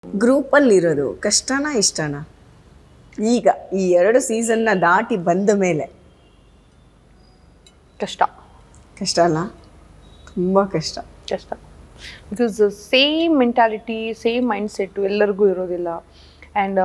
ಗ್ರೂಪಲ್ಲಿರೋದು ಕಷ್ಟನಾ ಇಷ್ಟನಾ ಈಗ ಈ ಎರಡು ಸೀಸನ್ನ ದಾಟಿ ಬಂದ ಮೇಲೆ ಕಷ್ಟ ಕಷ್ಟ ಅಲ್ಲ ತುಂಬ ಕಷ್ಟ ಕಷ್ಟ because same mentality same mind set ಎಲ್ಲರಿಗೂ ಇರೋದಿಲ್ಲ ಆ್ಯಂಡ್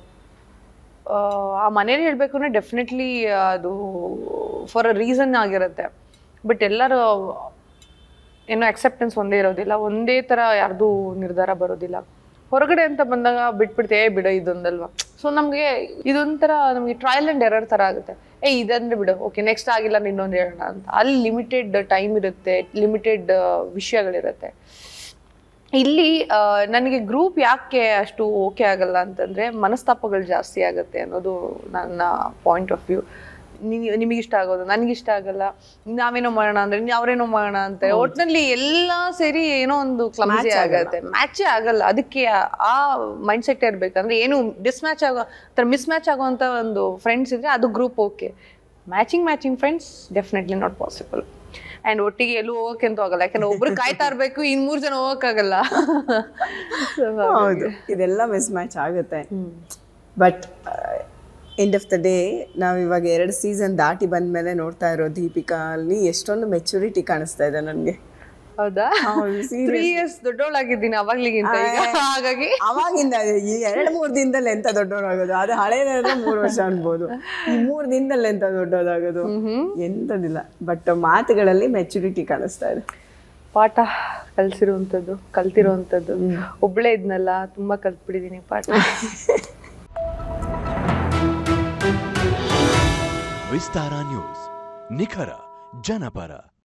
ಆ ಮನೇಲಿ ಹೇಳಬೇಕು ಅಂದರೆ ಡೆಫಿನೆಟ್ಲಿ ಅದು ಫಾರ್ ಅ ರೀಸನ್ ಆಗಿರುತ್ತೆ ಬಟ್ ಎಲ್ಲರೂ ಏನೋ ಅಕ್ಸೆಪ್ಟೆನ್ಸ್ ಒಂದೇ ಇರೋದಿಲ್ಲ ಒಂದೇ ಥರ ಯಾರ್ದು ನಿರ್ಧಾರ ಬರೋದಿಲ್ಲ ಹೊರಗಡೆ ಅಂತ ಬಂದಾಗ ಬಿಟ್ಬಿಡ್ತೆ ಏ ಬಿಡು ಇದೊಂದಲ್ವಾ ಸೊ ನಮಗೆ ಇದೊಂಥರ ನಮಗೆ ಟ್ರಯಲ್ ಆ್ಯಂಡ್ ಎರರ್ ಥರ ಆಗುತ್ತೆ ಏ ಇದಂದ್ರೆ ಬಿಡು ಓಕೆ ನೆಕ್ಸ್ಟ್ ಆಗಿಲ್ಲ ಇನ್ನೊಂದು ಹೇಳೋಣ ಅಂತ ಅಲ್ಲಿ ಲಿಮಿಟೆಡ್ ಟೈಮ್ ಇರುತ್ತೆ ಲಿಮಿಟೆಡ್ ವಿಷಯಗಳಿರುತ್ತೆ ಇಲ್ಲಿ ಆ, ನನಗೆ ಗ್ರೂಪ್ ಯಾಕೆ ಅಷ್ಟು ಓಕೆ ಆಗಲ್ಲ ಅಂತಂದ್ರೆ ಮನಸ್ತಾಪಗಳು ಜಾಸ್ತಿ ಆಗುತ್ತೆ ಅನ್ನೋದು ನನ್ನ ಪಾಯಿಂಟ್ ಆಫ್ ವ್ಯೂ ನಿಮಗಿಷ್ಟ ಆಗೋದು ನನಗಿಷ್ಟ ಆಗಲ್ಲ ನಾವೇನೋ ಮಾಡೋಣ ಅಂದ್ರೆ ನೀವ್ ಅವ್ರೇನೋ ಮಾಡೋಣ ಅಂತ ಒಟ್ಟಿನಲ್ಲಿ ಎಲ್ಲ ಸೇರಿ ಏನೋ ಒಂದು ಕ್ಲಮ್ಸಿ ಆಗತ್ತೆ ಮ್ಯಾಚೇ ಆಗಲ್ಲ ಅದಕ್ಕೆ ಆ- ಆ ಮೈಂಡ್ ಸೆಟ್ ಇರ್ಬೇಕಂದ್ರೆ ಏನು ಡಿಸ್ಮ್ಯಾಚ್ ಆಗೋ ಥರ ಮಿಸ್ ಮ್ಯಾಚ್ ಆಗೋವಂಥ ಒಂದು ಫ್ರೆಂಡ್ಸ್ ಇದ್ರೆ ಅದು group okay matching matching friends definitely not possible and ಒಟ್ಟಿಗೆ ಎಲ್ಲೂ ಹೋಗಕ್ಕೆ ಅಂತೂ ಆಗಲ್ಲ ಯಾಕಂದ್ರೆ ಒಬ್ರು ಕಾಯ್ತಾ ಇರಬೇಕು ಇನ್ನು ಮೂರು ಜನ ಹೋಗೋಕ್ಕಾಗಲ್ಲ ಹೌದು ಇದೆಲ್ಲ ಮಿಸ್ ಮ್ಯಾಚ್ ಆಗುತ್ತೆ but end of the day ನಾವು ಇವಾಗ ಎರಡು ಸೀಸನ್ ದಾಟಿ ಬಂದ್ಮೇಲೆ ನೋಡ್ತಾ ಇರೋ ದೀಪಿಕಾ ಅಲ್ಲಿ ಎಷ್ಟೊಂದು ಮೆಚುರಿಟಿ ಕಾಣಿಸ್ತಾ ಇದೆ ನನಗೆ ಹೌದಾ ತ್ರೀ ಇಯರ್ಸ್ ದೊಡ್ಡವಳಾಗಿದ್ದೀನಿ ಅವಾಗ್ಲಿಗಿಂತ ಈಗ ಹಾಗಾಗಿ ಅವಾಗಿಂದ ಈ ಎರಡು ಮೂರು ದಿನದಲ್ಲಿ ಎಂತ ದೊಡ್ಡವರಾಗೋದು ಅದು ಹಳೇದಾದ್ರೆ ಮೂರು ವರ್ಷ ಅನ್ಬೋದು ಈ ಮೂರು ದಿನದಲ್ಲಿ ಎಂತ ದೊಡ್ಡದಾಗೋದು ಎಂತದಿಲ್ಲ ಬಟ್ ಮಾತುಗಳಲ್ಲಿ ಮೆಚುರಿಟಿ ಕಾಣಿಸ್ತಾ ಇದೆ ಪಾಠ ಕಲ್ಸಿರುವಂಥದ್ದು ಕಲ್ತಿರುವಂಥದ್ದು ಒಬ್ಳೇ ಇದ್ನಲ್ಲ ತುಂಬಾ ಕಲ್ತ್ಬಿಟ್ಟಿದ್ದೀನಿ ಪಾಠ ವಿಸ್ತಾರ ನ್ಯೂಸ್ ನಿಖರ ಜನಪರ